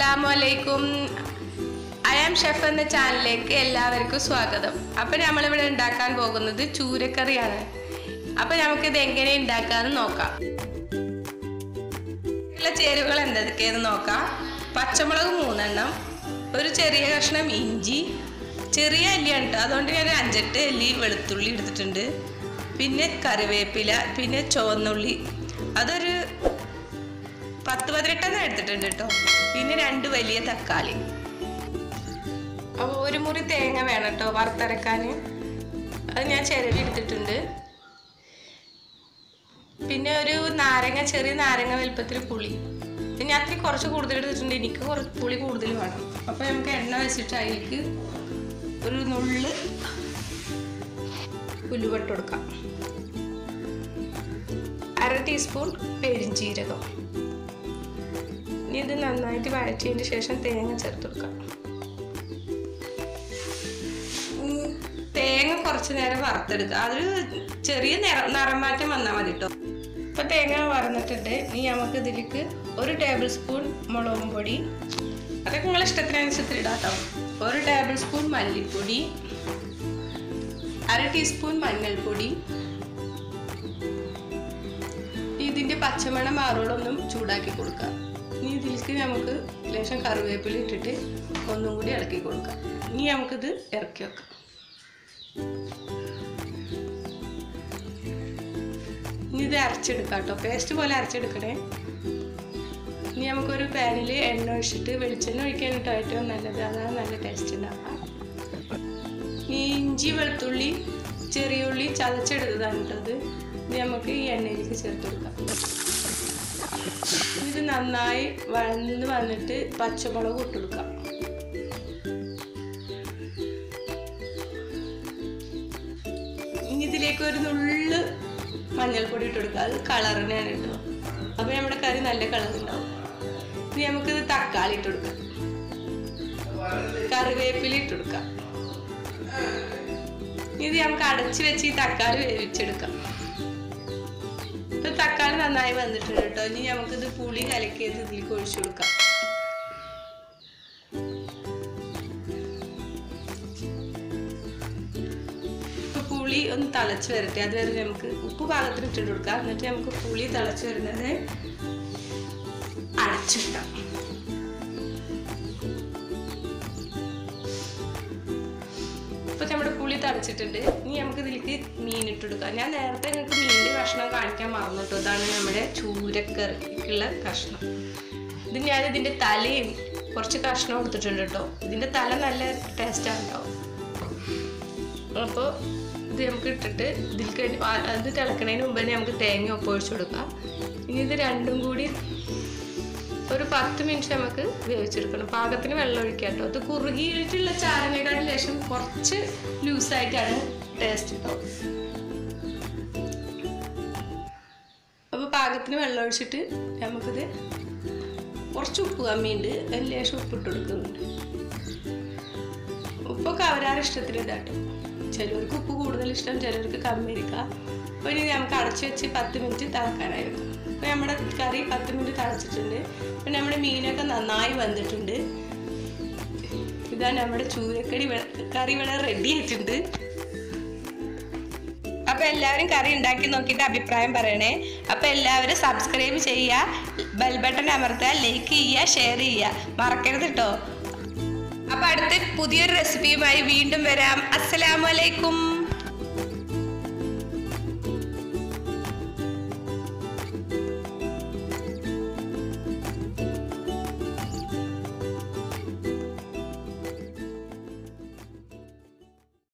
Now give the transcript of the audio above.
അസ്സലാമലൈക്കും I am chef എന്ന ചാനലിലേക്ക് എല്ലാവർക്കും സ്വാഗതം അപ്പം നമ്മളിവിടെ ഉണ്ടാക്കാൻ പോകുന്നത് ചൂരക്കറിയാണ് അപ്പം നമുക്കിത് എങ്ങനെ ഉണ്ടാക്കാമെന്ന് നോക്കാം ഉള്ള ചേരുവകൾ എന്തൊക്കെയെന്ന് നോക്കാം പച്ചമുളക് മൂന്നെണ്ണം ഒരു ചെറിയ കഷ്ണം ഇഞ്ചി ചെറിയ അല്ലിയാണ് കേട്ടോ അതുകൊണ്ട് ഞാൻ അഞ്ചെട്ട് അല്ലി വെളുത്തുള്ളി എടുത്തിട്ടുണ്ട് പിന്നെ കറിവേപ്പില പിന്നെ ചുവന്നുള്ളി അതൊരു പത്ത് പതിനെട്ടെണ്ണം എടുത്തിട്ടുണ്ട് കേട്ടോ പിന്നെ രണ്ട് വലിയ തക്കാളി അപ്പോൾ ഒരു മുറി തേങ്ങ വേണം കേട്ടോ വറുത്തരക്കാൻ അത് ഞാൻ ചിരവി എടുത്തിട്ടുണ്ട് പിന്നെ ഒരു നാരങ്ങ ചെറിയ നാരങ്ങ വലുപ്പത്തിൽ പുളി പിന്നെ ഞാൻ അത്രയും കുറച്ച് കൂടുതൽ എടുത്തിട്ടുണ്ട് എനിക്ക് കുറച്ച് പുളി കൂടുതൽ വേണം അപ്പോൾ നമുക്ക് എണ്ണ വെച്ചിട്ട് അതിലേക്ക് ഒരു നുള്ള് ഉലുവട്ട് കൊടുക്കാം അര ടീസ്പൂൺ പെരിഞ്ചീരകം ഇനി ഇത് നന്നായിട്ട് വഴറ്റിയതിന് ശേഷം തേങ്ങ ചേർത്ത് കൊടുക്കാം ഉം, തേങ്ങ കുറച്ച് നേരം വറുത്തെടുക്കുക അതൊരു ചെറിയ നിറ നിറം മാറ്റം വന്നാൽ മതി കേട്ടോ ഇപ്പൊ തേങ്ങ വറന്നിട്ടുണ്ട് ഇനി നമുക്ക് ഇതിലേക്ക് ഒരു ടേബിൾ സ്പൂൺ മുളകും പൊടി അതൊക്കെ നിങ്ങളെ ഇഷ്ടത്തിനനുസരിച്ച് ഇടാം കേട്ടോ ഒരു ടേബിൾ സ്പൂൺ മല്ലിപ്പൊടി അര ടീസ്പൂൺ മഞ്ഞൾപ്പൊടി ഇതിന്റെ പച്ചമണം മാറുകളൊന്നും ചൂടാക്കി കൊടുക്കാം ഇനി ഇതിലേക്ക് നമുക്ക് ലേശം കറിവേപ്പില ഇട്ടിട്ട് ഒന്നും കൂടി ഇളക്കി കൊടുക്കാം ഇനി നമുക്കിത് ഇറക്കി വെക്കാം ഇനി ഇത് അരച്ചെടുക്കാം കേട്ടോ പേസ്റ്റ് പോലെ അരച്ചെടുക്കണേ ഇനി നമുക്കൊരു പാനിൽ എണ്ണ ഒഴിച്ചിട്ട് വെളിച്ചെണ്ണ ഒഴിക്കാൻ കേട്ടോ ഏറ്റവും നല്ലത് അതാണ് നല്ല ടേസ്റ്റ് ഉണ്ടാക്കാം ഈ ഇഞ്ചി വെളുത്തുള്ളി ചെറിയ ഉള്ളി ചതച്ചെടുത്തതാണ് കേട്ടോ ഇത് ഇത് നമുക്ക് ഈ എണ്ണയിലേക്ക് ചേർത്ത് കൊടുക്കാം ഇത് നന്നായി വഴന്ന് വന്നിട്ട് പച്ചമുളക് ഇട്ട് കൊടുക്കാം ഇനി ഇതിലേക്ക് ഒരു നുള്ള് മഞ്ഞൾപ്പൊടി ഇട്ട് കൊടുക്കുക അത് കളറിനാണ് കേട്ടോ അപ്പോൾ നമ്മുടെ കറി നല്ല കളർ ഉണ്ടാവും ഇനി നമുക്കിത് തക്കാളി ഇട്ട് കൊടുക്കാം കറിവേപ്പില ഇട്ട് കൊടുക്കാം ഇത് നമുക്ക് അടച്ചു വെച്ച് ഈ തക്കാളി വേവിച്ചെടുക്കാം ഇപ്പൊ തക്കാളി നന്നായി വന്നിട്ടുണ്ട് കേട്ടോ ഇനി നമുക്കിത് പുളി കലക്കിയത് ഇതിലേക്ക് ഒഴിച്ചു കൊടുക്കാം ഇപ്പൊ പുളി ഒന്ന് തിളച്ച് വരട്ടെ അതുവരെ നമുക്ക് ഉപ്പ് പാകത്തിന് ഇട്ടിട്ട് കൊടുക്കാം എന്നിട്ട് നമുക്ക് പുളി തിളച്ച് വരുന്നത് അടച്ചിട്ടാം ഇപ്പൊ നമ്മുടെ പുളി തളിച്ചിട്ടുണ്ട് ഇനി നമുക്ക് ഇതിലേക്ക് മീൻ ഇട്ട് കൊടുക്കാം ഞാൻ നേരത്തെ നിങ്ങൾക്ക് മീനിന്റെ കഷ്ണം കാണിക്കാൻ മറന്നു കേട്ടോ ഇതാണ് നമ്മുടെ ചൂരക്കറിക്കുള്ള കഷ്ണം ഇത് ഞാൻ ഇതിന്റെ തലയും കുറച്ച് കഷ്ണം കൊടുത്തിട്ടുണ്ട് കേട്ടോ ഇതിന്റെ തല നല്ല ടേസ്റ്റാണ് ഉണ്ടാവും അപ്പോൾ ഇത് നമുക്ക് ഇട്ടിട്ട് ഇതിലേക്ക് അത് തിളക്കണതിന് മുമ്പ് തന്നെ നമുക്ക് തേങ്ങ ഒപ്പം ഒഴിച്ചു കൊടുക്കാം ഇനി ഇത് രണ്ടും കൂടി ഒരു പത്ത് മിനിറ്റ് നമുക്ക് വേവിച്ചെടുക്കണം പാകത്തിന് വെള്ളം ഒഴിക്കാം കേട്ടോ അത് കുറുകിയിട്ടുള്ള ചാറിനേക്കാളും ലേശം കുറച്ച് ലൂസായിട്ടാണ് ടേസ്റ്റ് കേട്ടോ അപ്പോൾ പാകത്തിന് വെള്ളം ഒഴിച്ചിട്ട് നമുക്കിത് കുറച്ച് ഉപ്പ് കമ്മിയുണ്ട് അതിന് ലേശം ഉപ്പിട്ട് കൊടുക്കുന്നുണ്ട് ഉപ്പൊക്കെ അവരാരുടെ ഇഷ്ടത്തിന് ഇതാട്ടോ ചിലർക്ക് ഉപ്പ് കൂടുതൽ ഇഷ്ടം ചിലർക്ക് കമ്മി ഇരിക്കാം അപ്പോൾ ഇനി നമുക്ക് അടച്ചു വെച്ച് പത്ത് മിനിറ്റ് തിളക്കാനായി വെക്കാം അപ്പോൾ നമ്മുടെ കറി പത്ത് മിനിറ്റ് തിളച്ചിട്ടുണ്ട് പിന്നെ നമ്മുടെ മീനൊക്കെ നന്നായി വന്നിട്ടുണ്ട് ഇതാണ് നമ്മുടെ ചൂരക്കടി വെ- കറി ഇവിടെ റെഡി ആയിട്ടുണ്ട് അപ്പൊ എല്ലാവരും കറി ഉണ്ടാക്കി നോക്കിയിട്ട് അഭിപ്രായം പറയണേ അപ്പൊ എല്ലാവരും സബ്സ്ക്രൈബ് ചെയ്യുക ബെൽ ബട്ടൺ അമർത്തുക ലൈക്ക് ചെയ്യുക ഷെയർ ചെയ്യുക മറക്കരുത് കേട്ടോ അപ്പൊ അടുത്ത പുതിയൊരു റെസിപ്പിയുമായി വീണ്ടും വരാം അസ്സലാമലൈക്കും